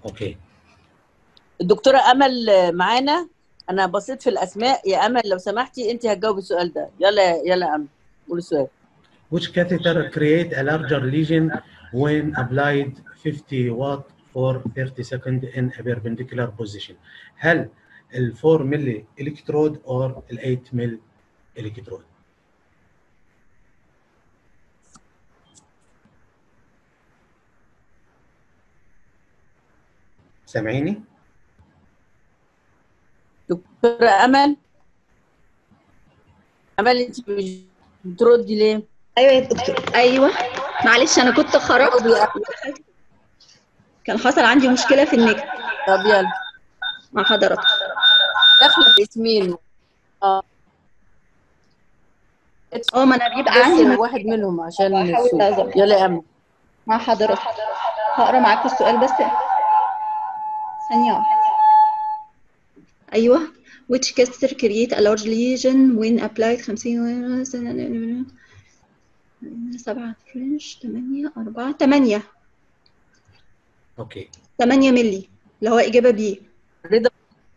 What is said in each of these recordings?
اوكي الدكتوره امل آه، معانا انا بصيت في الاسماء يا امل لو سمحتي انت هتجاوبي السؤال ده يلا يلا يا امل قولي السؤال which catheter create a larger lesion when applied 50 watt for 30 seconds in a perpendicular position هل ال 4 ملي الكترود or ال 8 ملي الكترود سامعيني؟ دكتوره امل امل انت مش بتردي ليه؟ ايوه يا دكتور ايوه معلش انا كنت خرجت كان حصل عندي مشكله في النت طب يلا مع حضرتك داخله باسمين اه اه ما انا بيبقى عندي بس واحد منهم عشان بحاول الصوت. أظبط. يلا يا امل مع حضرتك هقرا معاكم السؤال بس ثانية واحدة أيوه which catheter create a large lesion when applied 50 سبعة فرنش تمانية أربعة تمانية اوكي تمانية ملي اللي هو إجابة بي رضا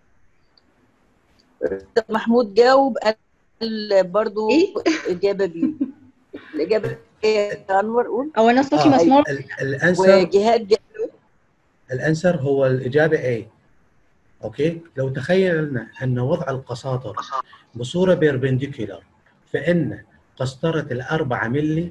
رضا محمود جاوب قال برضو إيه؟ اجابه بي الاجابه ايه يا انور قول أو أنا صوتي آه، مسموع ال- الانسر وجهاد جاوب الانسر هو الاجابه A اوكي لو تخيلنا ان وضع القساطر بصوره بيربنديكولار فان قسطره الأربعة ملي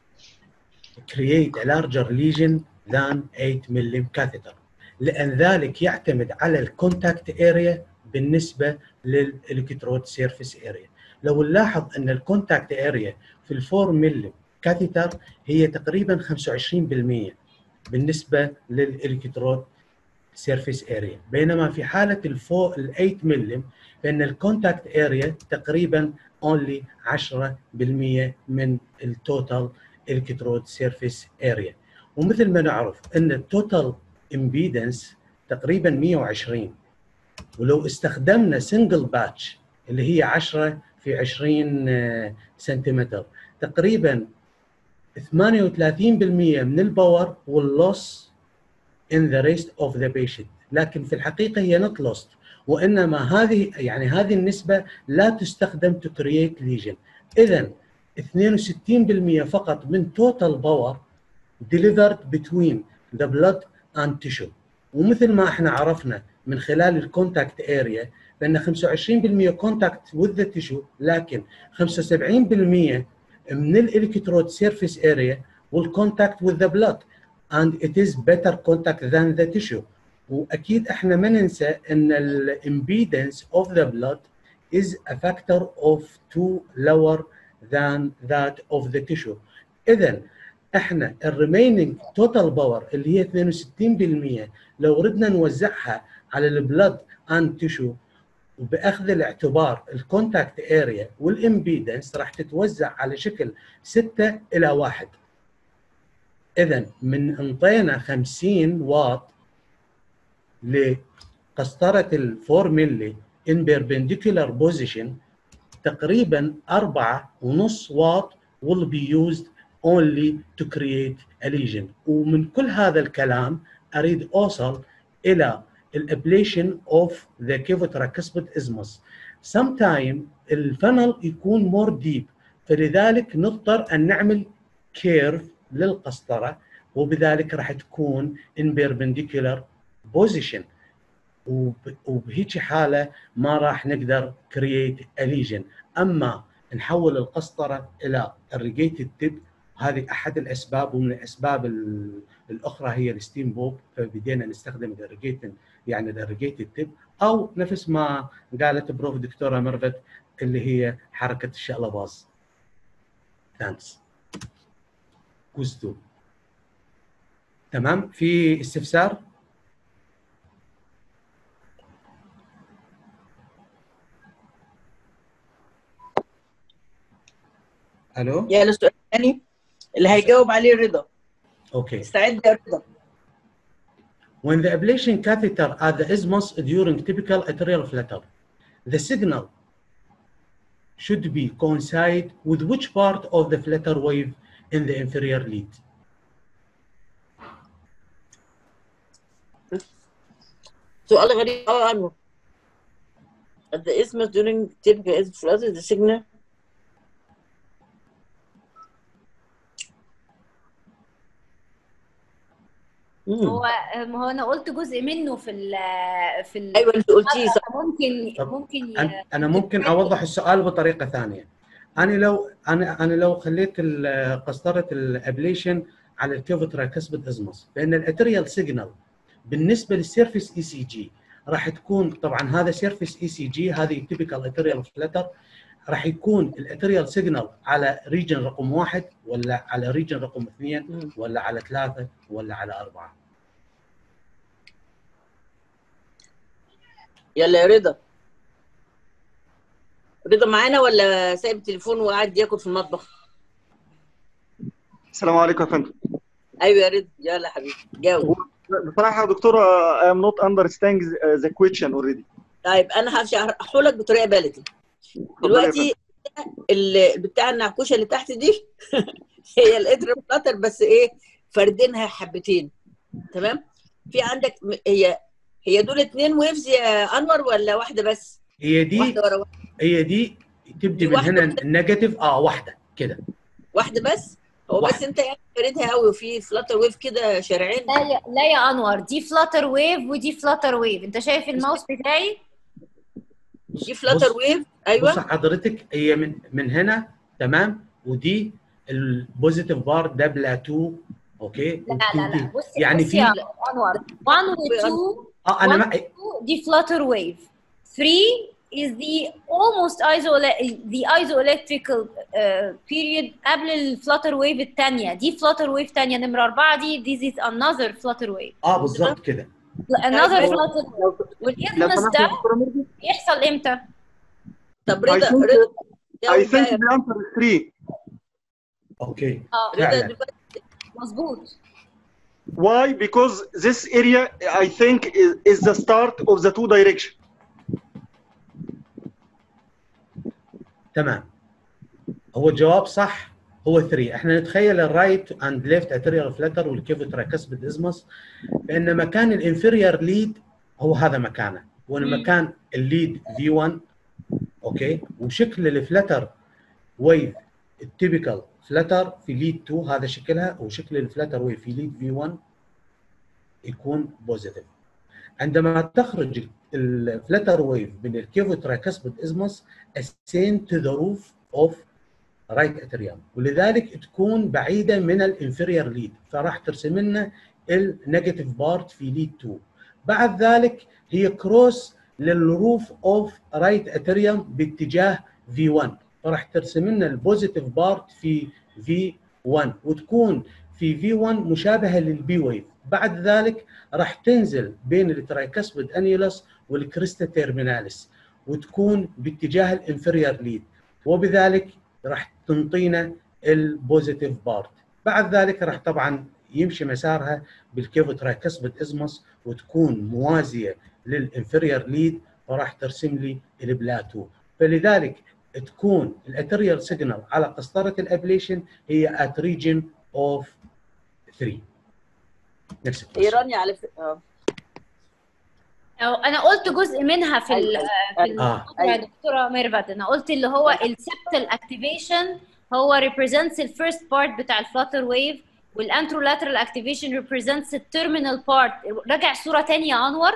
create a larger lesion than 8 ملي catheter لان ذلك يعتمد على الكونتاكت اريا بالنسبه للالكترود سيرفيس اريا لو نلاحظ ان الكونتاكت اريا في ال 4 ملي كاثيتر هي تقريبا 25% بالنسبه للالكترود سيرفيس اريا بينما في حاله الفوق ال 8 ملم فان الكونتاكت اريا تقريبا اونلي 10% من التوتال الكترود سيرفيس اريا ومثل ما نعرف ان التوتال امبيدنس تقريبا 120 ولو استخدمنا سنجل باتش اللي هي 10 في 20 آه، سنتيمتر تقريبا 38% من الباور واللوس in the rest of the patient لكن في الحقيقه هي not lost وانما هذه يعني هذه النسبه لا تستخدم to create lesion اذا 62% فقط من total power delivered between the blood and tissue ومثل ما احنا عرفنا من خلال الكونتاكت اريا بان 25% كونتاكت with the tissue لكن 75% من الالكترود سيرفيس اريا والكونتاكت with the blood and it is better contact than the tissue واكيد احنا ما ننسى ان الامبيدنس of the blood is a factor of two lower than that of the tissue اذا احنا الريميننج توتال باور اللي هي 62% لو ردنا نوزعها على البلد اند تيشو وباخذ الاعتبار الكونتاكت اريا والامبيدنس راح تتوزع على شكل 6 الى 1 اذا من انطينا 50 واط لقسطره ال 4 ملي in perpendicular position تقريبا 4.5 واط will be used only to create a lesion ومن كل هذا الكلام اريد اوصل الى الابليشن اوف ذا كيفوتراكسبت ازمس sometime الفنل يكون مور ديب فلذلك نضطر ان نعمل كيرف للقسطره وبذلك راح تكون in perpendicular position وب- وبهيك حاله ما راح نقدر create a lesion اما نحول القسطره الى الريجيتد تيب هذه احد الاسباب ومن الاسباب ال- الاخرى هي الستيم بوب فبدينا نستخدم الريجيتد يعني الريجيتد تيب او نفس ما قالت بروف دكتوره ميرفت اللي هي حركه الشقلباز ثانكس كوزتو تمام في استفسار الو يلا السؤال الثاني اللي هيجاوب عليه رضا اوكي استعد يا رضا When the ablation catheter at the isthmus during typical atrial flutter, the signal should be coincide with which part of the flutter wave in the inferior lead. سؤال غريب قوي عنه the isthmus during typical isthmus flooding the signal مم. هو ما هو انا قلت جزء منه في ال في ال ايوه انت قلتيه صح ممكن طب ممكن ي- أنا- انا ممكن اوضح السؤال بطريقه ثانيه انا لو انا انا لو خليت ال- قسطره الابليشن على الكيفوترا كسبة ازمس لان الاتريال سيجنال بالنسبه للسيرفيس اي سي جي راح تكون طبعا هذا سيرفيس اي سي جي هذه تيبيكال اتريال فلتر راح يكون الاتريال سيجنال على ريجن رقم واحد ولا على ريجن رقم اثنين مم. ولا على ثلاثه ولا على اربعه يلا يا رضا رضا معانا ولا سايب التليفون وقاعد ياكل في المطبخ السلام عليكم يا فندم ايوه يا رضا يلا يا حبيبي جاوب بصراحه يا دكتوره I am not understanding the question already طيب انا هشرحه لك بطريقه بلدي دلوقتي ال- بتاع النعكوشه اللي تحت دي هي القدر فلاتر بس ايه فردينها حبتين تمام في عندك م- هي هي دول اتنين ويفز يا انور ولا واحده بس هي دي واحده ورا واحده هي دي تبدي دي من واحدة هنا النيجاتيف اه واحده كده واحده بس هو بس واحدة. انت يعني فاردها قوي وفي فلاتر ويف كده شارعين لا يا لا يا انور دي فلاتر ويف ودي فلاتر ويف انت شايف الماوس بتاعي دي فلاتر بص- ويف بص ايوه حضرتك هي من من هنا تمام ودي البوزيتيف بار ده بلاتو اوكي لا لا لا بصي يعني بصي في- يا انور 1 و 2 اه انا ما دي فلاتر ويف 3 is the almost iso the isoelectrical uh, period قبل الفلاتر ويف الثانيه دي فلاتر ويف ثانيه نمره اربعه دي this is another flutter wave اه بالظبط كده another أيوة. flutter wave لو والإذنس سمحت يا ده دكتوره ميرفي يحصل امتى؟ طب I رضا think- رضا I جاوب think بقى. the answer is 3 اوكي اه رضا فعلا. دلوقتي مظبوط why because this area I think is, is the start of the two direction تمام هو الجواب صح هو 3 احنا نتخيل الرايت اند ليفت اتريال فلتر والكيفوترا كسبة ازمس بان مكان الانفيرير ليد هو هذا مكانه وان مم. مكان الليد في 1 اوكي وشكل الفلتر ويف التيبيكال فلتر في ليد 2 هذا شكلها وشكل الفلتر ويف في ليد في 1 يكون بوزيتيف عندما تخرج الفلتر ويف من الكيفوترا كسبة ازمس ascend to the roof of right atrium ولذلك تكون بعيده من الانفيرير ليد فراح ترسم لنا النيجاتيف بارت في ليد 2 بعد ذلك هي كروس للروف اوف رايت اتريوم باتجاه في 1 فراح ترسم لنا البوزيتيف بارت في في 1 وتكون في في 1 مشابهه للبي ويف بعد ذلك راح تنزل بين الترايكسبيد انيولس والكريستا تيرميناليس وتكون باتجاه الانفيرير ليد وبذلك راح تنطينا البوزيتيف بارت بعد ذلك راح طبعا يمشي مسارها بالكيفو ترايكسبت ازمس وتكون موازيه للانفيرير ليد وراح ترسم لي البلاتو فلذلك تكون الاتريال سيجنال على قسطره الابليشن هي ات ريجن اوف 3 نفس هي رانيا على فكره اه أو انا قلت جزء منها في ال أيوة. في ال- اه يا أيوة. دكتوره ميرفت انا قلت اللي هو السبتال اكتيفيشن هو represents الفيرست بارت بتاع الفلاتر ويف والانترولاترال اكتيفيشن represents التيرمينال بارت راجع صوره تانية يا انور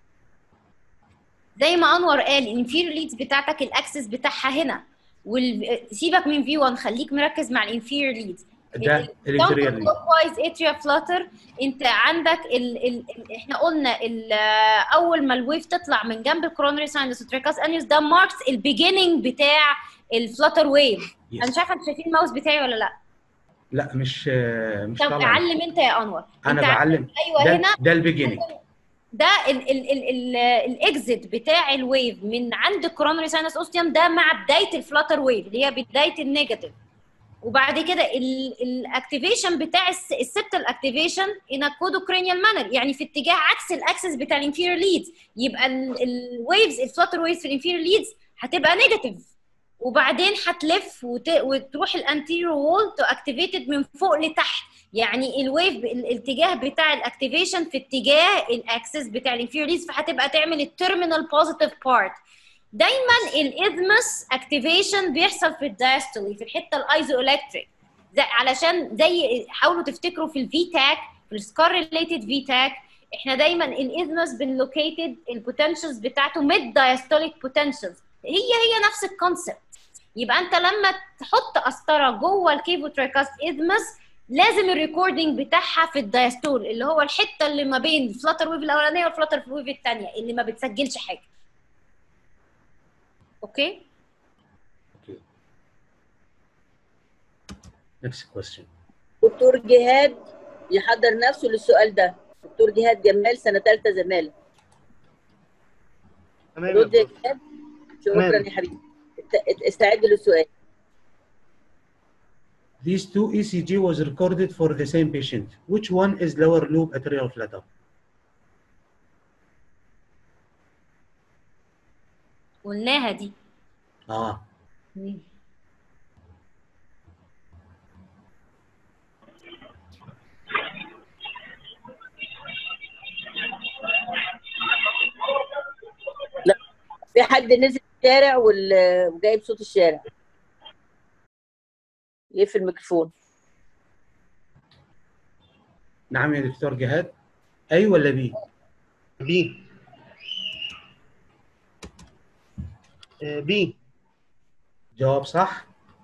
زي ما انور قال الانفيريور ليدز بتاعتك الاكسس بتاعها هنا وال... سيبك من في 1 خليك مركز مع الانفيريور ليدز ده الانفيرير ليد كلوكوايز اتريا فلاتر انت عندك ال ال ال احنا قلنا ال اول ما الويف تطلع من جنب الكورونري ساينس وتريكاس انيوس ده ماركس البيجيننج بتاع الفلاتر ويف انا مش عارفه انتوا شايفين الماوس بتاعي ولا لا لا مش مش طب طبعا علم انت يا انور انا انت عندك- بعلم ايوه ده, هنا ده البيجيننج ده ال ال ال ال الاكزit بتاع الويف من عند الكورونري ساينس اوستيوم ده مع بدايه الفلاتر ويف اللي هي بدايه النيجاتيف وبعد كده الاكتيفيشن بتاع السبتال اكتيفيشن ان كودوكرينيال مانر يعني في اتجاه عكس الاكسس بتاع الانفيريور ليدز يبقى الويفز الفلاتر ويفز في الانفيريور ليدز هتبقى نيجاتيف وبعدين هتلف وت... وتروح الانتيريور وول تو اكتيفيتد من فوق لتحت يعني الويف الاتجاه بتاع الاكتيفيشن في اتجاه الاكسس بتاع الانفيريز فهتبقى تعمل التيرمينال بوزيتيف بارت دايما الاذمس اكتيفيشن بيحصل في الدايستولي في الحته الايزو الكتريك علشان زي حاولوا تفتكروا في الفي تاك في السكار ريليتد في تاك احنا دايما الاذمس بنلوكيتد البوتنشالز بتاعته ميد دايستوليك بوتنشالز هي هي نفس الكونسبت يبقى انت لما تحط قسطره جوه الكيفوترايكاست اذمس لازم الريكوردنج بتاعها في الدايستول اللي هو الحته اللي ما بين الفلاتر ويف الاولانيه والفلاتر ويف الثانيه اللي ما بتسجلش حاجه اوكي Okay. Next question. دكتور جهاد يحضر نفسه للسؤال ده دكتور جهاد جمال سنه ثالثه زماله تمام يا رد يا دكتور. جهاد شكرا تمام. يا حبيبي است- استعد للسؤال These two ECG was recorded for the same patient. Which one is lower loop atrial flutter? قلناها دي Ah, في حد نزل الشارع وال- وجايب صوت الشارع يقفل الميكروفون نعم يا دكتور جهاد. أي ولا بي؟ بي آه، بي جواب صح.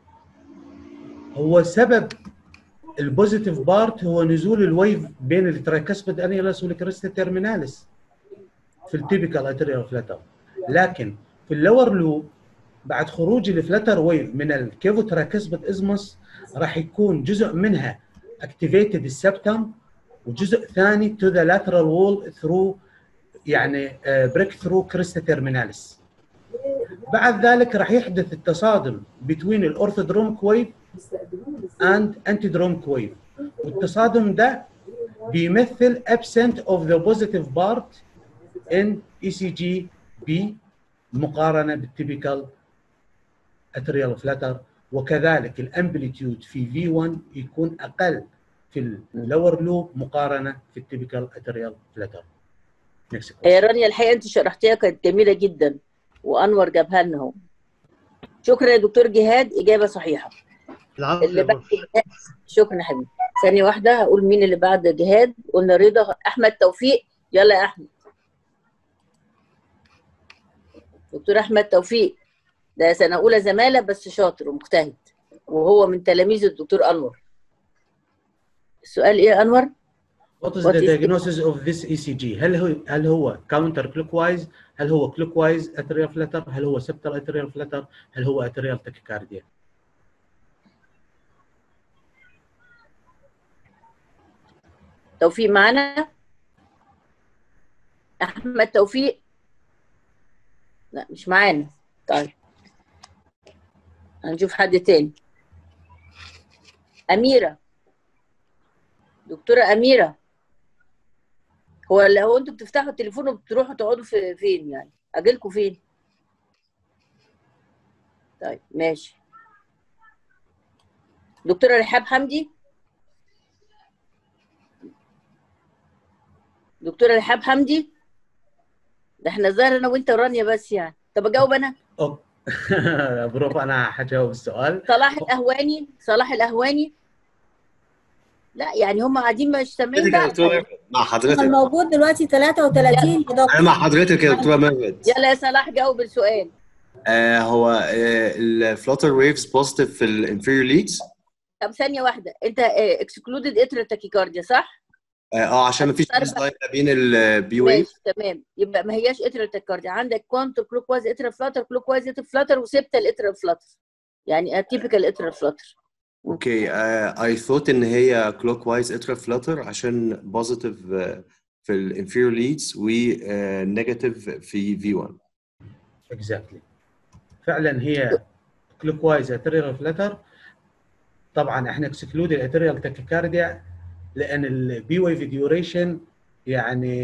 هو سبب البوزيتيف بارت هو نزول الويف بين الترايكسبيد انيلس والكريستا تيرميناليس في التيبيكال اتريال فلتر لكن في اللور لوب بعد خروج الفلتر ويف من الكيفو ترايكسبيد ازموس راح يكون جزء منها اكتيفيتد السبتم وجزء ثاني تو ذا لاترال وول ثرو يعني بريك ثرو كريستا تيرميناليس بعد ذلك راح يحدث التصادم بين الاورثودروميك ويف اند انتيدروميك ويف والتصادم ده بيمثل absent of the positive part in ECG B مقارنه بالتيبيكال اتريال فلتر وكذلك الامبليتيود في V1 يكون اقل في اللور لوب مقارنه في التيبيكال اتريال فلتر Next question. يا رانيا الحقيقه انت شرحتيها كانت جميله جدا وانور جابها لنا اهو شكرا يا دكتور جهاد اجابه صحيحه العفو يا اللي بعد دكتور. جهاد شكرا يا حبيبي ثانيه واحده هقول مين اللي بعد جهاد قلنا رضا احمد توفيق يلا يا احمد دكتور احمد توفيق ده سنه اولى زماله بس شاطر ومجتهد وهو من تلاميذ الدكتور انور السؤال ايه يا انور What is What the is- diagnosis of this ECG؟ هل هو هل هو counter clockwise؟ هل هو clockwise atrial flutter؟ هل هو septal atrial flutter؟ هل هو atrial tachycardia؟ توفيق معانا احمد توفيق لا مش معانا طيب هنشوف حد تاني أميرة دكتورة أميرة هو هو انتوا بتفتحوا التليفون وبتروحوا تقعدوا في فين يعني؟ أجيلكوا فين؟ طيب ماشي دكتورة رحاب حمدي دكتورة رحاب حمدي ده احنا الظاهر انا وانت ورانيا بس يعني طب اجاوب انا أوه. بروف انا حجاوب السؤال صلاح الاهواني صلاح الاهواني لا يعني هم قاعدين مش سامعين حضرتك يا بقى دكتور مع حضرتك الموجود دلوقتي 33 يا انا دكتور مع حضرتك يا دكتوره ميرفت يلا يا صلاح جاوب السؤال آه هو الفلوتر ويفز بوزيتيف في الانفيريور ليدز طب ثانيه واحده انت اكسكلودد اتر تاكيكارديا صح؟ اه آه، عشان مفيش أربعة. بيز لاين ما بين البي ويف ماشي تمام يبقى ما هياش اتر تاكيكارديا عندك كونتر كلوك وايز اتر فلاتر كلوك وايز اتر فلاتر وسبتال اتر فلاتر يعني اتيبيكال اتر فلاتر اوكي اي ثوت ان هي كلوك وايز اترا فلوتر عشان بوزيتيف في الانفيريور ليدز ونيجاتيف في في 1 اكزاكتلي فعلا هي كلوك وايز اتريال فلتر طبعا احنا اكسكلود الاتريال تاكيكارديا لان البي ويف ديوريشن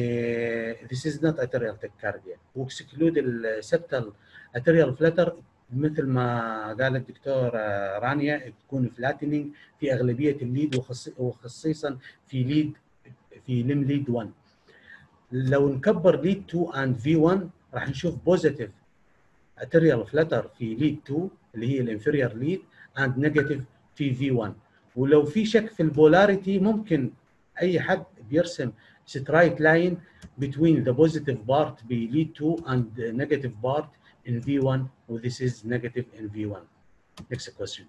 يعني this is not atrial tachycardia واكسكلود السبتال اتريال فلتر مثل ما قال الدكتور آه، رانيا تكون فلاتنينج في اغلبيه الليد وخص- وخصيصا في ليد في لم ليد 1 لو نكبر ليد 2 اند في 1 راح نشوف بوزيتيف اتريال فلتر في ليد 2 اللي هي الانفيرير ليد اند نيجاتيف في في 1 ولو في شك في البولاريتي ممكن اي حد بيرسم straight line between the positive part ب lead 2 and the negative part in V1 و this is negative in V1. Next question.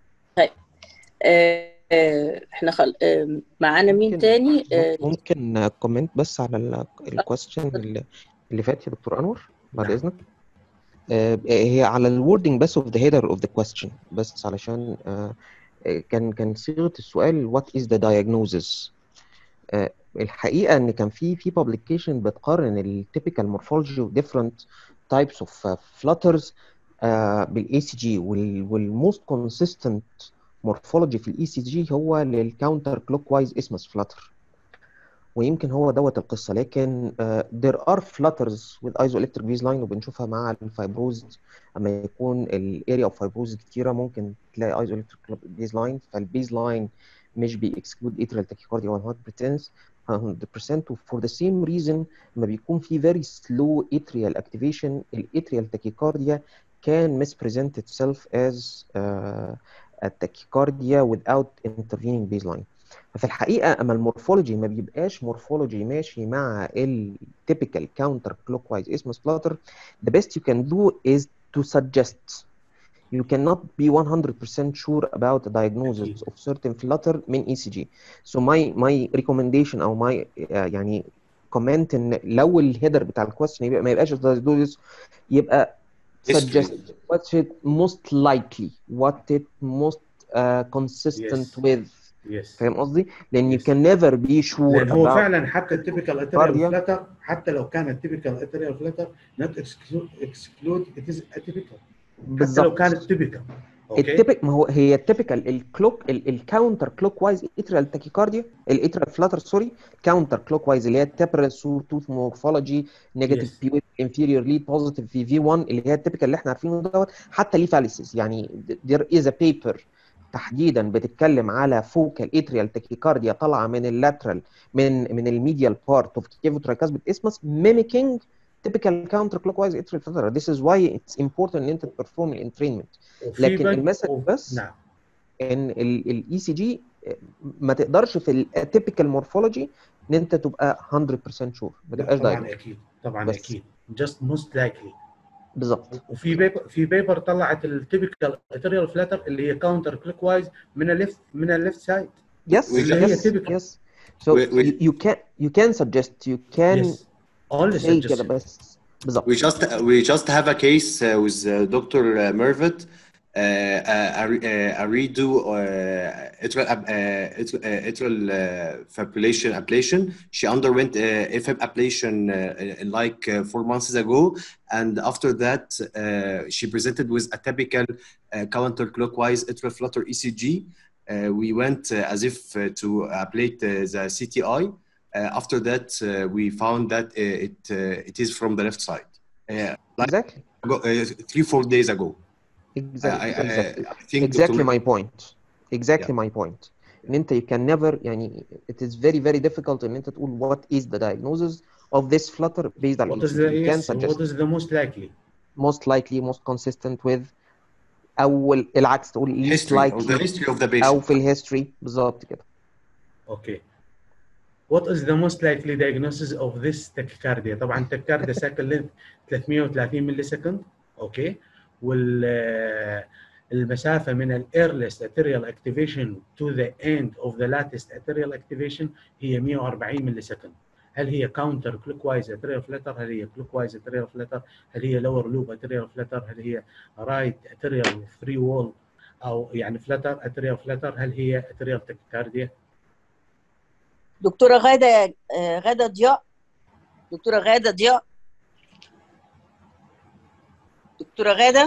آه، آه، احنا خل... آه، معانا مين ممكن تاني آه، ممكن كومنت بس على الكويستشن اللي اللي فات يا دكتور انور بعد نعم. اذنك آه، هي على الوردنج بس اوف ذا هيدر اوف ذا كويستشن بس علشان آه، آه، كان كان صيغه السؤال وات از ذا diagnosis آه، الحقيقه ان كان في في publication بتقارن التيبيكال مورفولوجي و different types of uh, flutters بالاي سي جي والموست كونسيستنت مورفولوجي في الاي سي جي هو للكاونتر كلوك وايز اسمس فلاتر ويمكن هو دوت القصه لكن uh, there are flutters with isoelectric baseline وبنشوفها مع الفايبروز اما يكون الاريا اوف فايبروز كتيره ممكن تلاقي isoelectric baseline فالبيز لاين مش بيكسكلود اتريال تاكيكارديا 100% 100% for the same reason لما بيكون في very slow atrial activation الاتريال tachycardia can mispresent itself as uh, a tachycardia without intervening baseline ففي الحقيقه اما المورفولوجي ما بيبقاش مورفولوجي ماشي مع التيبيكال كاونتر كلوك وايز اسمس فلاتر the best you can do is to suggest you cannot be 100% sure about the diagnosis of certain flutter من ECG so my my recommendation او my uh, يعني comment ان لو الهيدر بتاع الكويستشن يبقى ما يبقاش diagnosis يبقى suggest what it most likely what it most uh, consistent Yes. with Yes. فاهم قصدي؟ لان you Yes. can never be sure لان هو about فعلا حتى التيبيكال اتريال Cardia. فلتر حتى لو كان التيبيكال اتريال فلتر not exclude exclude it is atypical حتى لو بالظبط كانت تيبيكال اوكي التيبك ما هو هي التيبيكال الكلوك الكاونتر كلوك وايز اتريال تاكيكارديا الاتريال فلاتر سوري كاونتر كلوك وايز اللي هي التبرال سور توث مورفولوجي نيجاتيف Yes. بي انفيريور ليد بوزيتيف في في 1 اللي هي التيبيكال اللي احنا عارفينه دوت حتى ليه فاليسز يعني there is a paper تحديدا بتتكلم على فوكال اتريال تاكيكارديا طالعه من اللاترال من من الميديال بارت اوف كيفو ترايكاسبيد اسمس mimicking typical counter clockwise atrial flutter this is why it's important ان انت تبرفورم الانترينمنت وفي لكن بد- المسج و- بس نعم ان الاي سي جي ما تقدرش في الاتيبيكال مورفولوجي ان انت تبقى 100% شور ما لا تبقاش طبعا دايجنوز اكيد طبعا بس. اكيد just most likely بالظبط وفي بيبر في بيبر طلعت التيبيكال اتريال فلتر اللي هي كاونتر كلوك وايز من الليفت من الليفت سايد يس اللي هي يس typical. يس so We- we- you, you can you can suggest you can yes only say كده suggestion بس بالظبط We just we just have a case uh, with uh, Dr. Mervet, uh, a, a, a redo uh, atrial, ab- uh, atrial, uh, atrial uh, fibrillation ablation. She underwent uh, AFib ablation uh, like uh, four months ago, and after that uh, she presented with a typical uh, counterclockwise atrial flutter ECG. Uh, we went uh, as if uh, to ablate uh, the CTI. Uh, after that, uh, we found that uh, it uh, it is from the left side. Uh, like exactly ago, uh, three four days ago. exactly I, I, exactly I think exactly Dr. my point exactly my point ان انت you can never يعني it is very very difficult ان انت تقول what is the diagnosis of this flutter based on what is ECG. the you can yes, suggest what is the most likely most likely most consistent with او العكس تقول least history of the likely history of the او patient. في الهيستوري بالظبط كده Okay. What is the most likely diagnosis of this tachycardia؟ طبعا tachycardia cycle length 330 ملي سكند اوكي وال المسافة من ال earliest arterial activation to the end of the latest arterial activation هي 140 ملي سكند. هل هي counter clockwise arterial flutter؟ هل هي clockwise arterial flutter؟ هل هي lower loop arterial flutter؟ هل هي right arterial free wall أو يعني flutter arterial flutter؟ هل هي arterial tachycardia؟ دكتوره غاده آه، غاده ضياء دكتوره غاده ضياء دكتوره غاده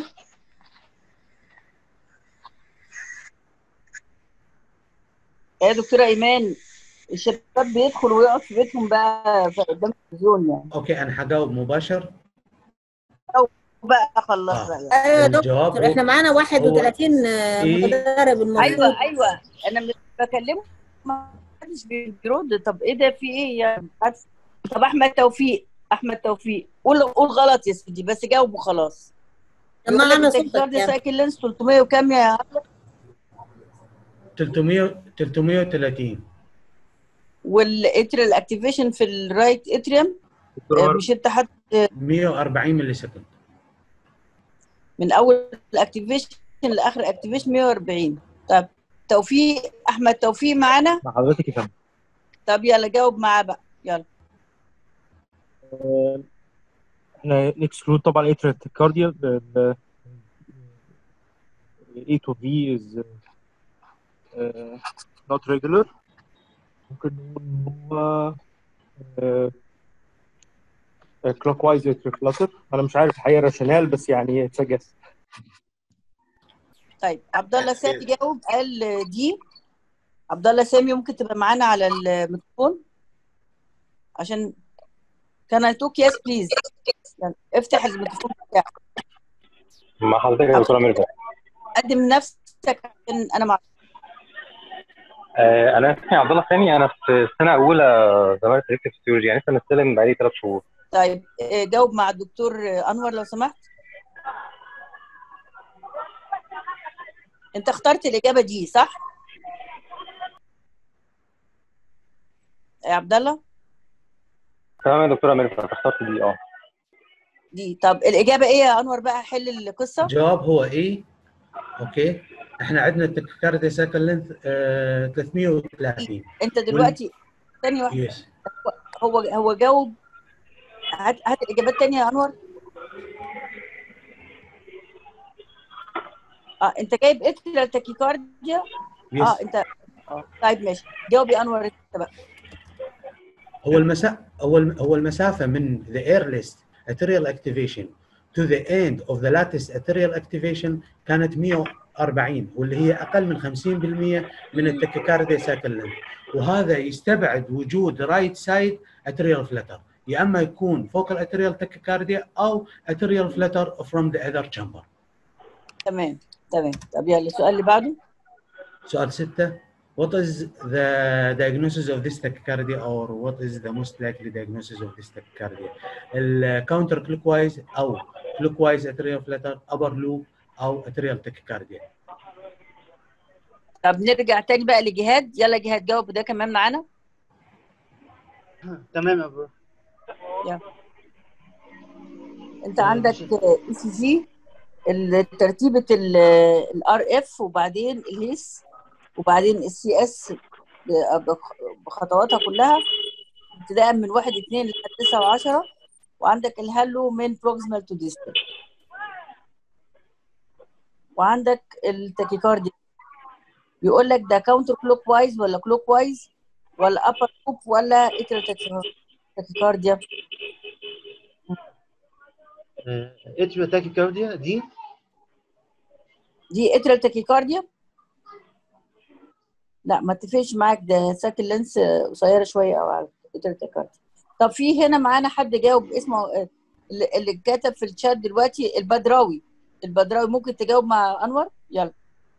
يا دكتوره ايمان الشباب بيدخل ويقعد في بيتهم بقى في- قدام التلفزيون يعني اوكي انا حجاوب مباشر بقى خلص آه. بقى ايوه يا الجواب دكتور احنا هو- معانا 31 آه، إيه؟ متدرب المفروض ايوه ايوه انا مش بكلمه ما حدش بيرد طب ايه ده في ايه يا مش عارفة. طب احمد توفيق احمد توفيق قول قول غلط يا سيدي بس جاوب وخلاص معانا يقول لك صوتك التكرار يعني. سايكل لينس 300 وكام يا 300 330 والاتريال اكتيفيشن في الرايت اتريوم مش انت حد 140 ملي سكند من اول الاكتيفيشن لاخر اكتيفيشن 140 طب توفيق احمد توفيق معانا مع حضرتك يا فندم طب يلا جاوب معاه بقى يلا آه، احنا نكسكلود طبعا اتريال تكارديا A to V is uh, not regular ممكن نقول إن هو uh, clockwise atrial flutter انا مش عارف الحقيقه راشونال بس يعني it's a guess طيب عبد الله سامي جاوب قال دي عبد الله سامي ممكن تبقى معانا على الميكروفون عشان كان اي توك يس بليز افتح الميكروفون بتاعك مع حضرتك يا دكتوره ميرفت قدم نفسك عشان انا مع آه، انا اسمي عبد الله سامي انا في سنه اولى زماله ريكتيف فيسيولوجي يعني لسه مستلم بقالي ثلاث شهور طيب آه، جاوب مع الدكتور آه، انور لو سمحت انت اخترت الاجابه دي صح يا عبد الله تمام يا دكتوره ميرفت اخترت دي اه دي طب الاجابه ايه يا انور بقى حل القصه الجواب هو اي اوكي احنا عندنا التكيكارديا سايكل لينث آه 330 انت دلوقتي ثانيه واحده يس هو هو جاوب هات هات الاجابات الثانيه يا انور اه انت جايب اتريال تاكيكارديا يس اه انت اه طيب ماشي جاوب يا انور انت بقى هو المسا هو الم- هو المسافه من the earliest arterial activation to the end of the latest arterial activation كانت 140 واللي هي اقل من 50% من التكيكارديا سايكل لينث وهذا يستبعد وجود رايت سايد اتريال فلتر يا اما يكون فوق الاتريال تكيكارديا او اتريال فلتر from the other chamber تمام تمام طب يلا السؤال اللي بعده سؤال ستة What is the diagnosis of this tachycardia or what is the most likely diagnosis of this tachycardia? ال counter clockwise أو clockwise atrial flutter upper loop أو atrial tachycardia. طب نرجع تاني بقى لجهاد يلا جهاد جاوب ده كمان معانا تمام يا برو يلا انت عندك اي سي جي ترتيبه الار اف وبعدين الهيس وبعدين السي اس بخطواتها كلها ابتداء من 1 2 لحد 9 و10 وعندك الهالو من بروكسيمال تو ديستال وعندك التاكيكارديا بيقول لك ده كاونتر كلوك وايز ولا كلوك وايز ولا ابر لوب ولا اتريال تاكيكارديا اتريال تاكيكارديا دي دي اتريال تاكيكارديا لا ما اتفقش معاك ده ساكن لينس قصيره شويه او على اتريال تاكيكارديا طب في هنا معانا حد جاوب اسمه آه، اللي اللي كتب في الشات دلوقتي البدراوي البدراوي ممكن تجاوب مع انور يلا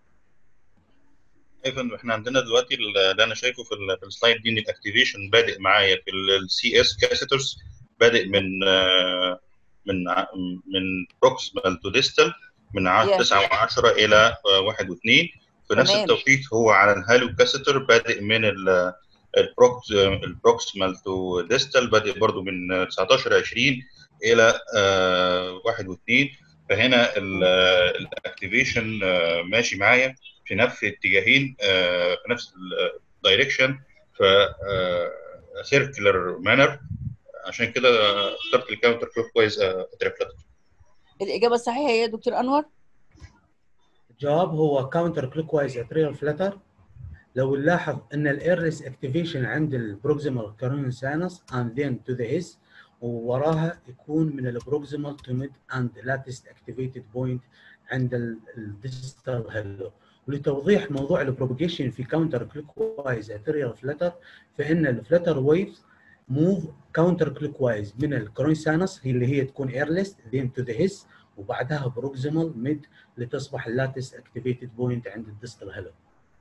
ايوه يا فندم احنا عندنا دلوقتي اللي انا شايفه في ال- في السلايد دي ان الاكتيفيشن بادئ معايا في السي اس كاسيترز بادئ من آه، من ع- من بروكسيمال تو ديستال من ع- Yeah. 9 و10 الى 1 و2 في نفس تمام. التوقيت هو على الهالو كاسيتر بادئ من ال- البروكس البروكسيمال تو ديستال بادئ برضو من 19 20 الى 1 و2 فهنا الاكتيفيشن ماشي معايا في نفس الاتجاهين آه، في نفس الدايركشن ف سيركلر مانر عشان كده اخترت الكاونتر كلوك وايز اتريفلت الاجابه الصحيحه هي يا دكتور انور الجواب هو counter clockwise atrial flutter لو نلاحظ ان الايرلس اكتيفيشن عند البروكسيمال كارون ساينس and then to the S ووراها يكون من البروكسيمال to mid and latest activated point عند الديستال هلو ولتوضيح موضوع البروباجيشن في كاونتر كلوك وايز اتريال فلتر فان الفلتر ويفز موف كاونتر كلوك وايز من الكرون ساينس اللي هي تكون ايرلس then to the S وبعدها بروكسيمال ميد لتصبح اللاتست اكتيفيتد بوينت عند الديستال هيلو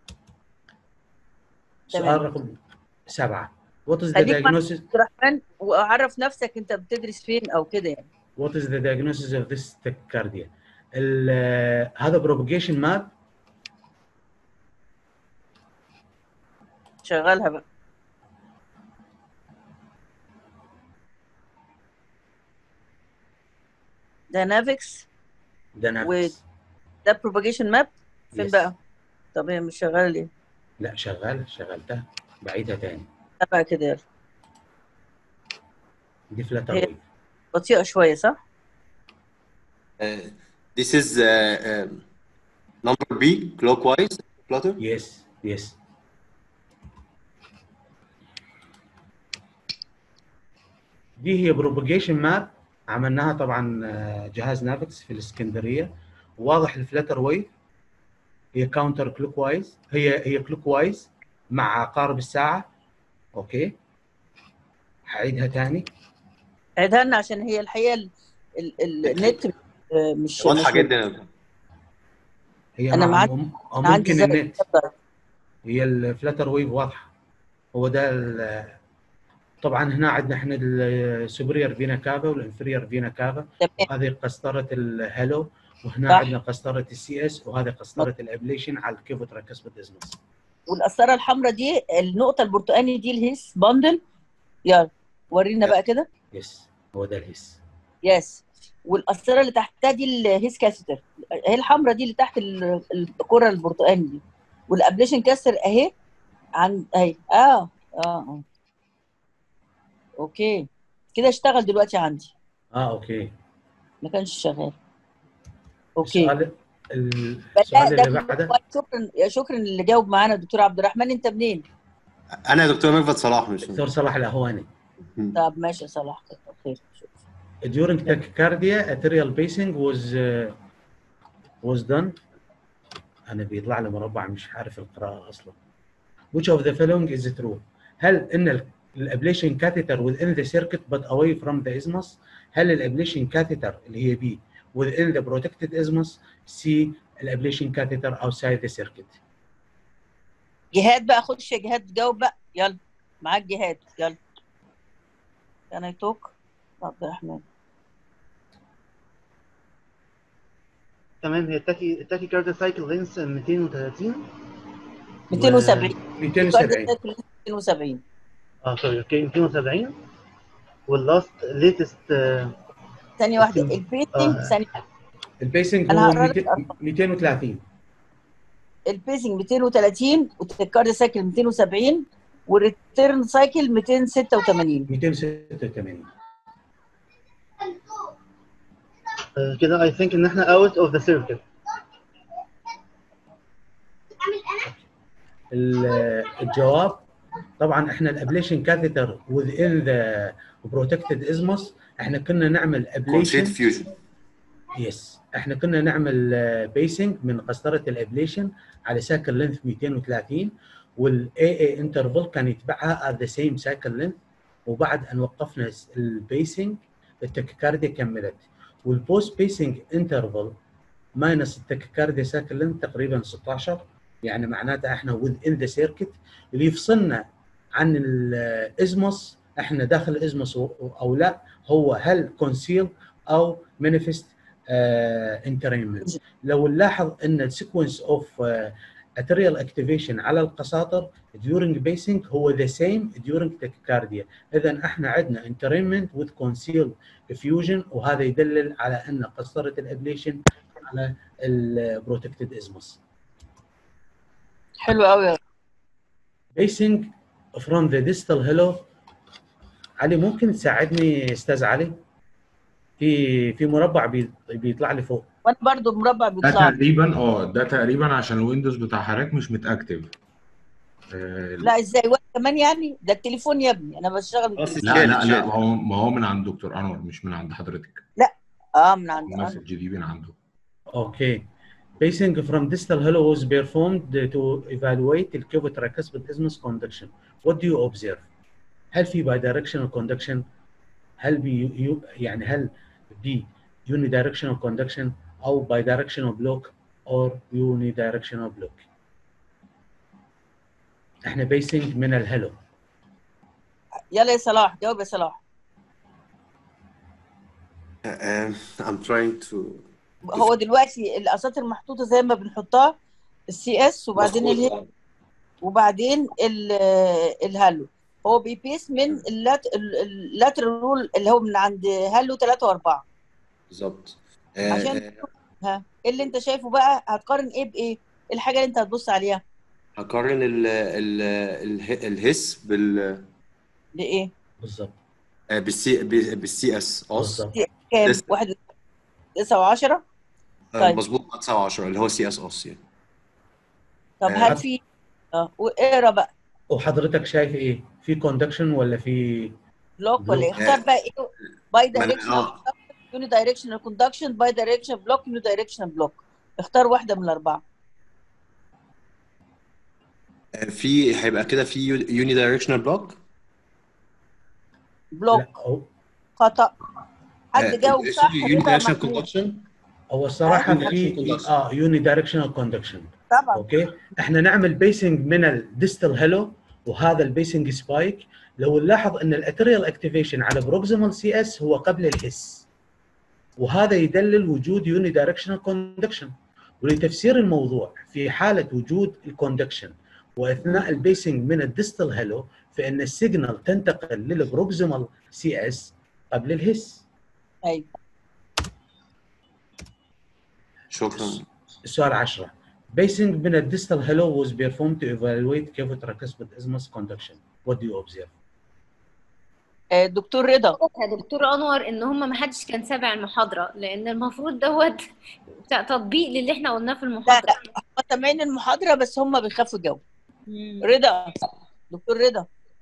سؤال تمام. رقم سبعة What is the خليك مع diagnosis عبد الرحمن وعرف نفسك انت بتدرس فين او كده يعني What is the diagnosis of this tachycardia ال- هذا propagation map شغلها بقى داينافكس dynamics وده بروباجيشن ماب فين Yes. بقى؟ طب هي مش شغاله ليه؟ لا شغال شغلتها بعيدها تاني لا بقى كده يلا دي فلاتر هي- ويف بطيئه شويه صح؟ Uh, this is uh, um, number B, clockwise, flutter. Yes, yes. دي هي بروباجيشن ماب عملناها طبعا آه، جهاز نافكس في الاسكندريه واضح الفلتر ويف هي كاونتر كلوك وايز هي هي كلوك وايز مع عقارب الساعه اوكي هعيدها تاني عيدها لنا عشان هي الحقيقه ال- ال- النت آه، مش واضحة مش جدا هي أنا مع- معاك- مم- أو أنا عندي ممكن زي النت هي الفلتر ويف واضحه هو ده ال- طبعا هنا عندنا احنا السوبريور فينا كافا والانفيريور فينا كافا هذه قسطره الهلو وهنا صح. عندنا قسطره السي اس وهذه قسطره الابليشن على الكيفوتراكس بالدزمس والقسطره الحمراء دي النقطه البرتقاني دي الهيس باندل يلا ورينا بقى كده يس هو ده الهيس يس والقسطره اللي تحتها دي الهيس كاستر هي الحمراء دي اللي تحت ال- الكره البرتقاني دي والابليشن كاستر اهي عن اهي اه اه اه اوكي كده اشتغل دلوقتي عندي اه اوكي ما كانش شغال اوكي السؤال ال- لا السؤال ده اللي بعده شكرا يا شكرا اللي جاوب معانا دكتور عبد الرحمن انت منين؟ أنا دكتور ميرفت صلاح مش دكتور صلاح الاهواني طب ماشي يا صلاح كتر خير during tachycardia arterial pacing was uh, was done انا بيطلع لي مربع مش عارف القراءه اصلا which of the following is true هل ان الابليشن كاثيتر within the circuit but away from the isthmus هل الابليشن كاثيتر اللي هي بي within the protected isthmus C الابليشن كاثيتر outside the circuit جهاد بقى خش يا جهاد جاوب بقى يلا معاك جهاد يلا كان يتوك عبد الرحمن تمام هي التاكي التاكي كارد سايكل لينس 230 270 270 270 اه سوري اوكي 270 واللاست ليتست ثانية واحدة اسم- البيسنج آه. ثانية البيسنج أنا هو هقرا لك 200 230 البيسنج 230 والتكارد سايكل 270 والريتيرن سايكل 286 286 آه، كده اي ثينك ان احنا اوت اوف ذا سيركل ال- الجواب طبعا احنا الابليشن كاثيتر within the protected isthmus احنا كنا نعمل Concrete ابليشن fusion. يس احنا كنا نعمل بيسنج من قسطره الابليشن على سايكل لينث 230 والاي اي انترفال كان يتبعها at the same سايكل لينث وبعد ان وقفنا البيسنج التكيكارديا كملت والبوست بيسنج انترفال ماينس التكيكارديا سايكل لينث تقريبا 16 يعني معناتها احنا within the circuit اللي يفصلنا عن الازموس احنا داخل الازموس او لا هو هل كونسيل او مانيفست انترينمنت لو نلاحظ ان السيكونس اوف اتريال اكتيفيشن على القساطر during basing هو the same during tachycardia اذا احنا عندنا entrainment with concealed effusion وهذا يدلل على ان قسطره الابليشن على البروتكتد ازموس حلو قوي basing from the distal hello علي ممكن تساعدني استاذ علي في في مربع بي- بيطلع لي فوق وانا برضو مربع ده بيطلع لي. تقريبا اه ده تقريبا عشان الويندوز بتاع حضرتك مش متاكتف آه، لا ازاي وانا كمان يعني ده التليفون يا ابني انا بشتغل بالتليفون لا لا لا ما هو ما هو من عند دكتور انور مش من عند حضرتك لا اه من عند أنا. المسج دي من عنده Okay. Pacing from distal hollow was performed to evaluate the tricuspid isthmus conduction. What do you observe? هل في bidirectional conduction؟ هل بي يو- يعني هل بي unidirectional conduction او bidirectional block or unidirectional block احنا بيسنج من الهلو يلا يا صلاح جاوب يا صلاح Um, I'm trying to هو دلوقتي الاساطر المحطوطه زي ما بنحطها السي اس وبعدين مظبوط الهي آه. وبعدين ال- الهالو هو بيبيس من اللاترال رول اللي هو من عند هالو 3 و4 بالظبط عشان آه، ها ايه اللي انت شايفه بقى هتقارن ايه بايه؟ ايه الحاجه اللي انت هتبص عليها؟ هقارن ال ال اله- الهس بال بايه؟ بالظبط آه، بالسي بالسي اس اس بالظبط كام؟ لسه. واحد تسعة وعشرة؟ طيب. مظبوط 9 و10 اللي هو سي اس اس يعني طب آه. هل في اه واقرا بقى وحضرتك شايف ايه؟ في كوندكشن ولا في بلوك ولا ايه؟ بلوك. اختار بقى ايه؟ باي ما أنا- دايركشنال آه. يوني دايركشنال كوندكشن باي دايركشنال بلوك يوني دايركشنال بلوك اختار واحده من الاربعه آه، في هيبقى كده في يوني دايركشنال بلوك بلوك لا هو خطا حد جاوب صح يوني رضا دايركشنال محمود. كوندكشن هو الصراحه Unidirectional في conduction. اه يوني دايركشنال كوندكشن طبعا اوكي احنا نعمل بيسنج من الديستال هيلو وهذا البيسنج سبايك لو نلاحظ ان الاتريال اكتيفيشن على بروكسيمال سي اس هو قبل الهس وهذا يدلل وجود يوني دايركشنال كوندكشن ولتفسير الموضوع في حاله وجود الكوندكشن واثناء البيسنج من الديستال هيلو فان السيجنال تنتقل للبروكسيمال سي اس قبل الهس ايوه شكرا السؤال 10 Basing من الديستال هيلو was performed to evaluate cavity tricuspid isthmus conduction. What do you observe? آه، دكتور رضا يا دكتور انور ان هم ما حدش كان سامع المحاضره لان المفروض دوت بتاع تطبيق للي احنا قلناه في لا المحاضره لا هم سامعين المحاضره بس هم بيخافوا يجاوبوا مم. رضا دكتور رضا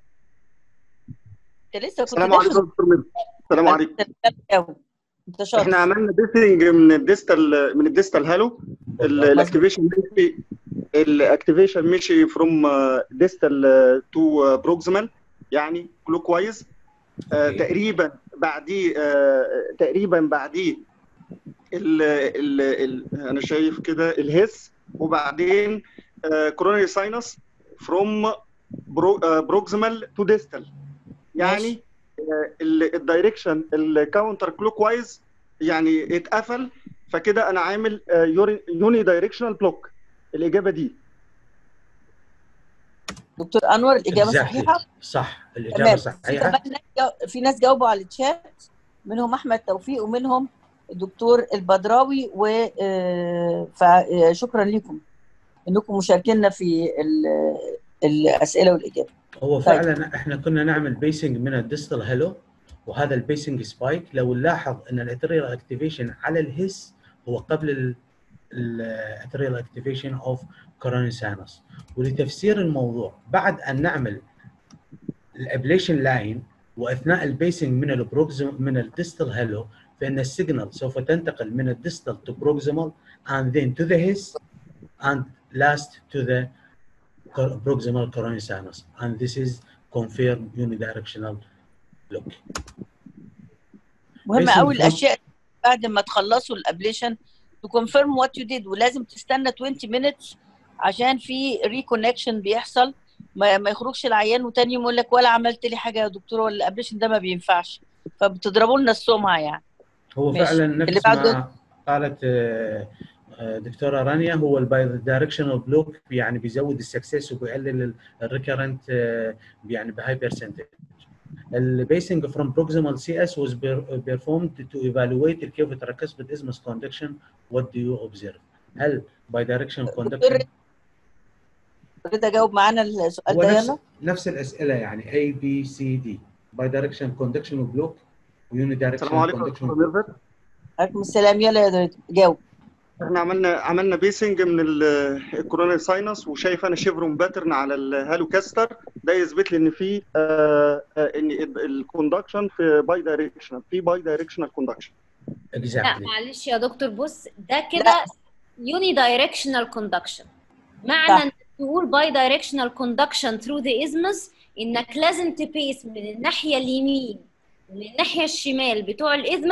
انت لسه كنت السلام عليكم داخل دكتور ميرفت السلام عليكم تجاوب انت شاطر احنا عملنا بيسنج من الديستال من الديستال هالو الاكتيفيشن مشي الاكتيفيشن مشي فروم ديستال تو بروكسيمال يعني كلوك وايز أوكي. تقريبا بعديه آه، تقريبا بعديه ال ال ال انا شايف كده الهس وبعدين كورونري ساينس فروم بروكسيمال تو ديستال يعني الدايركشن الكاونتر كلوك وايز يعني اتقفل فكده انا عامل يوني دايركشنال بلوك الاجابه دي دكتور انور الاجابه Exactly. صحيحه صح الإجابة تمام في صحيحة كمان ناس جاو- في ناس جاوبوا على الشات منهم احمد توفيق ومنهم الدكتور البدراوي و آه، فشكرا لكم انكم مشاركينا في ال- الاسئله والاجابه هو طيب. فعلا احنا كنا نعمل بيسنج من الديستال هيلو وهذا البيسنج سبايك لو نلاحظ ان الاتريال اكتيفيشن على الهس هو قبل الاتريال اكتيفيشن اوف كوروني ساينس ولتفسير الموضوع بعد ان نعمل الابليشن لاين واثناء البيسنج من البروكسيم من الديستال هيلو فان السيجنال سوف تنتقل من الديستال تو بروكسيمال and then to the his and last to the cor- proximal coronary sinus and this is confirmed unidirectional look مهم Basing قوي from- الاشياء بعد ما تخلصوا الابليشن to confirm what you did ولازم تستنى 20 minutes عشان في ريكونكشن بيحصل ما, ما يخرجش العيان وتاني يوم يقول لك ولا عملت لي حاجه يا دكتور ولا الابليشن ده ما بينفعش فبتضربوا لنا السمعه يعني هو ماشي. فعلا اللي نفس بعده ما قالت آه، آه، دكتوره رانيا هو البايدايركشنال بلوك يعني بيزود السكسس وبيقلل الريكرنت يعني بهاي برسنتج البيسنج from proximal CS was per- performed to evaluate the cavity tricuspid isthmus conduction. What do you observe? هل bidirectional conduction رضا جاوب معانا السؤال هو ده نفس يلا نفس الاسئله يعني A B C D bidirectional conduction block السلام unidirectional عليكم conduction دكتور block. ميرفت عليكم السلام يلا يا رضا جاوب احنا عملنا عملنا بيسنج من الكوروناري ساينس وشايف انا شيفرون باترن على الهالو كاستر ده يثبت لي ان في آه، آه، ان الكوندكشن في باي دايركشنال في باي دايركشنال كوندكشن لا Exactly. معلش يا دكتور بص ده كده يوني دايركشنال كوندكشن معنى صح. انك تقول باي دايركشنال كوندكشن ثرو ذا ازمس انك لازم تبيس من الناحيه اليمين ومن الناحيه الشمال بتوع الازمس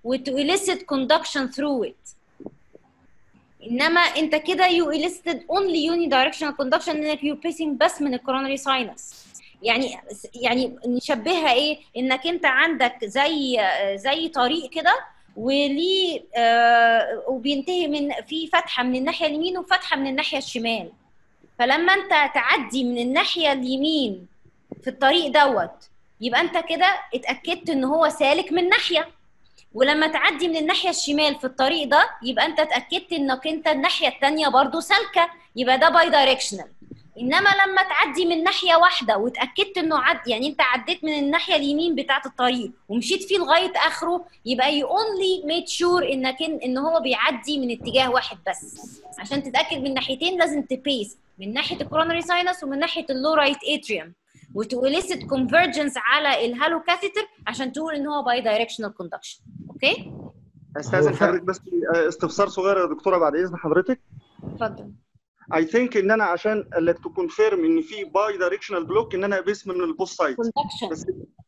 وتو elicit conduction through it انما انت كده you elicited only unidirectional conduction انك you pacing بس من الكورونري ساينس يعني يعني نشبهها ايه انك انت عندك زي زي طريق كده وليه آه وبينتهي من في فتحه من الناحيه اليمين وفتحه من الناحيه الشمال فلما انت تعدي من الناحيه اليمين في الطريق دوت يبقى انت كده اتاكدت ان هو سالك من ناحيه ولما تعدي من الناحيه الشمال في الطريق ده يبقى انت اتاكدت انك انت الناحيه الثانيه برضو سالكه يبقى ده باي دايركشنال انما لما تعدي من ناحيه واحده واتاكدت انه عد يعني انت عديت من الناحيه اليمين بتاعه الطريق ومشيت فيه لغايه اخره يبقى يو اونلي ميد شور انك ان, إن هو بيعدي من اتجاه واحد بس عشان تتاكد من ناحيتين لازم تبيس من ناحيه الكورونري ساينس ومن ناحيه اللو رايت اتريوم وتوليسيت كونفرجنس على الهالو كاثيتر عشان تقول ان هو باي دايركشنال كوندكشن اوكي استاذن حضرتك بس استفسار صغير يا دكتوره بعد اذن حضرتك اتفضل اي ثينك ان انا عشان تو كونفيرم ان في باي دايركشنال بلوك ان انا اقيس من البوست سايد بس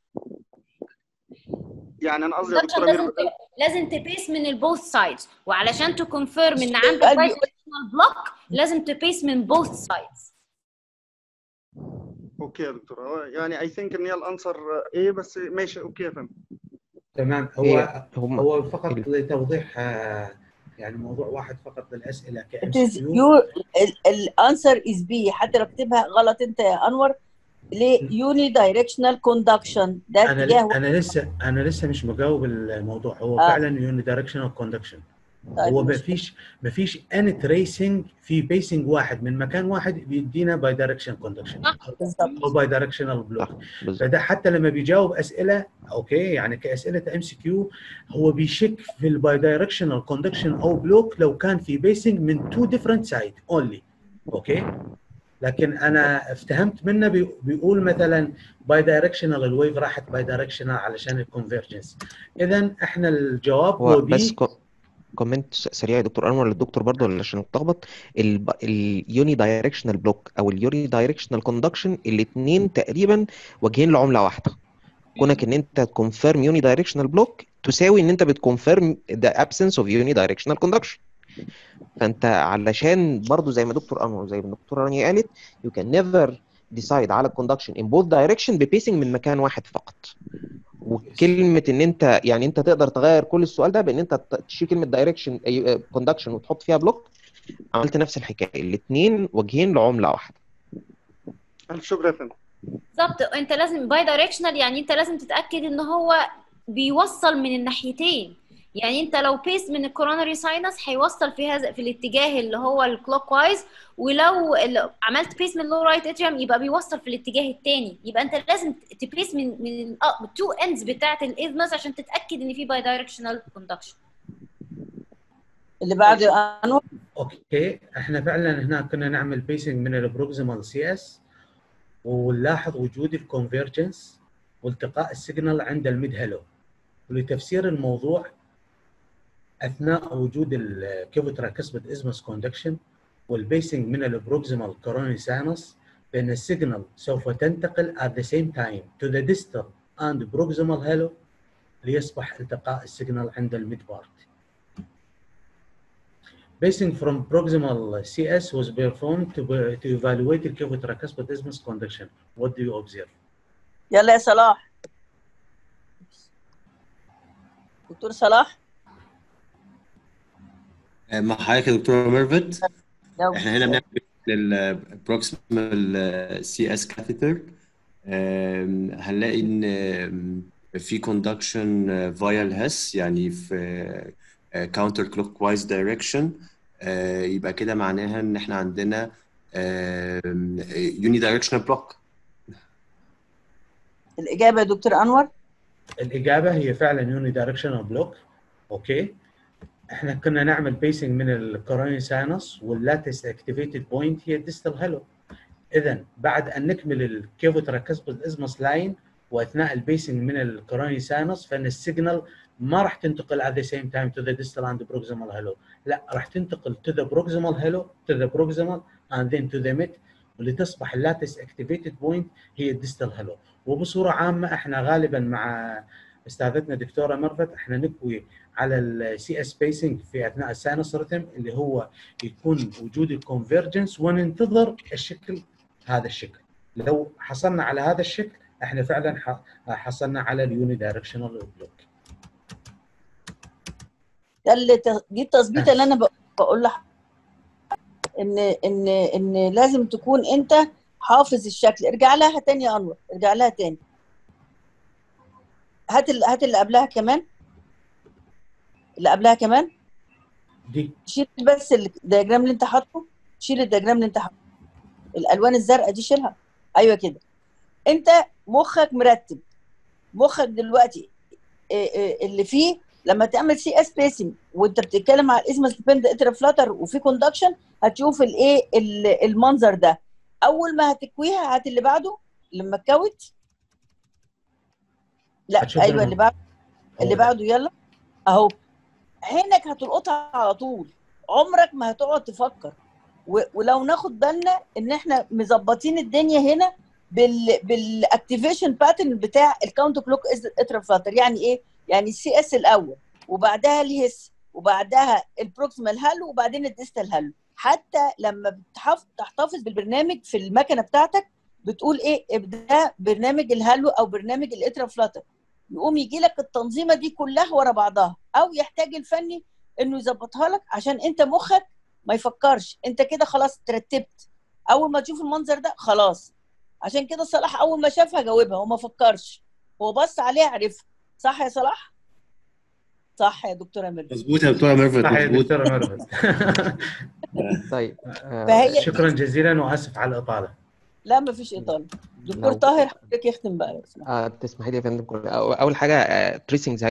يعني انا قصدي يا دكتوره لازم ميرفت لازم تبيس من البوث سايدز وعلشان تكونفيرم ان عندك باي دايركشنال بلوك لازم تبيس من بوث سايدز اوكي يا دكتوره يعني اي ثينك ان هي الانسر ايه بس ماشي اوكي يا فندم تمام هو إيه، هم- هو فقط لتوضيح آه، يعني موضوع واحد فقط للاسئله ك It is you الانسر از بي حتى لو كتبها غلط انت يا انور ليه يوني دايركشنال كوندكشن ده انا اتجاه انا لسه انا لسه مش مجاوب الموضوع هو آه. فعلا يوني دايركشنال كوندكشن طيب هو ما مش- فيش ما فيش اني تريسنج في بيسنج واحد من مكان واحد بيدينا باي دايركشن كوندكشن او باي دايركشنال بلوك فده حتى لما بيجاوب اسئله اوكي يعني كاسئله ام سي كيو هو بيشك في الباي دايركشنال كوندكشن او بلوك لو كان في بيسنج من تو ديفرنت سايد اونلي اوكي لكن انا افتهمت منه بي- بيقول مثلا باي دايركشنال الويف راحت باي دايركشنال علشان الكونفرجنس اذا احنا الجواب هو هو بي بس كو- كومنت سريع يا دكتور انور للدكتور برضه عشان نتلخبط اليوني دايركشنال بلوك او اليوني دايركشنال كوندكشن الاثنين تقريبا وجهين لعمله واحده كونك ان انت تكونفيرم يوني دايركشنال بلوك تساوي ان انت بتكونفيرم ذا ابسنس اوف يوني دايركشنال كوندكشن فانت علشان برضه زي ما دكتور انور زي ما الدكتوره رانيا قالت you can never decide على الكوندكشن in both direction ببيسنج من مكان واحد فقط وكلمه ان انت يعني انت تقدر تغير كل السؤال ده بان انت ت- تشيل كلمه دايركشن كوندكشن وتحط فيها بلوك عملت نفس الحكايه الاثنين وجهين لعمله واحده الف شكر يا فندم بالظبط انت لازم باي دايركشنال يعني انت لازم تتاكد ان هو بيوصل من الناحيتين يعني انت لو بيس من الكوروناري ساينس هيوصل في هذا في الاتجاه اللي هو الكلوك وايز ولو ال- عملت بيس من لو رايت اتريوم يبقى بيوصل في الاتجاه الثاني يبقى انت لازم تبيس من من التو اندز بتاعه الاذمس عشان تتاكد ان في باي دايركشنال كوندكشن اللي بعده انور اوكي احنا فعلا هنا كنا نعمل بيسنج من البروكسيمال سي اس ونلاحظ وجود الكونفرجنس والتقاء السيجنال عند الميد هالو ولتفسير الموضوع اثناء وجود الكيفوترا كسبة ازمس كوندكشن والبيسنج من البروكسيمال كوروني ساينس بان السيجنال سوف تنتقل at the same time to the distal and proximal halo ليصبح التقاء السيجنال عند الميد بارت Basing from proximal CS was performed to, to evaluate the tricuspid isthmus conduction. What do you observe? يلا يا صلاح دكتور صلاح آه، مع حضرتك يا دكتوره ميرفت لو احنا هنا بنعمل للبروكسيمال سي اس كاثيتر هنلاقي ان آم، في كوندكشن فايا الهس يعني في كاونتر كلوك وايز دايركشن يبقى كده معناها ان احنا عندنا يوني دايركشنال بلوك الاجابه يا دكتور انور الإجابة هي فعلا يوني دايركشنال بلوك أوكي احنا كنا نعمل بيسنج من الكوروني ساينس واللاتست اكتيفيتد بوينت هي الديستال هالو إذا بعد أن نكمل الكيفو تراكسبل ازمس لاين وأثناء البيسنج من الكوروني ساينس فإن السيجنال ما راح تنتقل at the same time to the distal and proximal halo لا راح تنتقل to the proximal halo to the proximal and then to the mid ولتصبح اللاتست اكتيفيتد بوينت هي الديستال هالو وبصوره عامه احنا غالبا مع استاذتنا دكتوره مرفت احنا نكوي على السي اس سبيسنج في اثناء الساينس ريتم اللي هو يكون وجود الكونفرجنس وننتظر الشكل هذا الشكل لو حصلنا على هذا الشكل احنا فعلا ح- حصلنا على اليوني دايركشنال بلوك ده اللي ت- دي التظبيطه اللي انا بق- بقول لك ان ان ان لازم تكون انت حافظ الشكل ارجع لها تاني يا انور ارجع لها تاني هات ال- هات اللي قبلها كمان اللي قبلها كمان دي شيل بس الدياجرام اللي انت حاطه شيل الدياجرام اللي انت حاطه الالوان الزرقاء دي شيلها ايوه كده انت مخك مرتب مخك دلوقتي إيه إيه اللي فيه لما تعمل سي اس بيسنج وانت بتتكلم على الاسمس ديبند اتر فلاتر وفي كوندكشن هتشوف الايه ال- المنظر ده اول ما هتكويها هات اللي بعده لما اتكوت لا هتشوف ايوه اللي المنظر. بعده هو اللي ده. بعده يلا اهو عينك هتلقطها على طول عمرك ما هتقعد تفكر و- ولو ناخد بالنا ان احنا مظبطين الدنيا هنا بال بالاكتيفيشن باترن بتاع الكاونت كلوك اتر فلاتر يعني ايه؟ يعني السي اس الاول وبعدها الهس وبعدها البروكسيمال هالو وبعدين الديستال هالو حتى لما بتحف- تحتفظ بالبرنامج في المكنه بتاعتك بتقول ايه ده برنامج الهالو او برنامج الاترا فلاتر يقوم يجي لك التنظيمه دي كلها ورا بعضها او يحتاج الفني انه يظبطها لك عشان انت مخك ما يفكرش انت كده خلاص ترتبت اول ما تشوف المنظر ده خلاص عشان كده صلاح اول ما شافها جاوبها وما فكرش هو بص عليها عرفها صح يا صلاح صح يا دكتوره ميرفت مظبوط يا دكتوره ميرفت صح يا مظبوط دكتوره ميرفت طيب فهي شكرا جزيلا واسف على الاطاله لا ما فيش اطاله دكتور لو- طاهر حضرتك يختم بقى لو سمحت. آه، تسمحي لي يا فندم كل- أو- اول حاجه تريسنج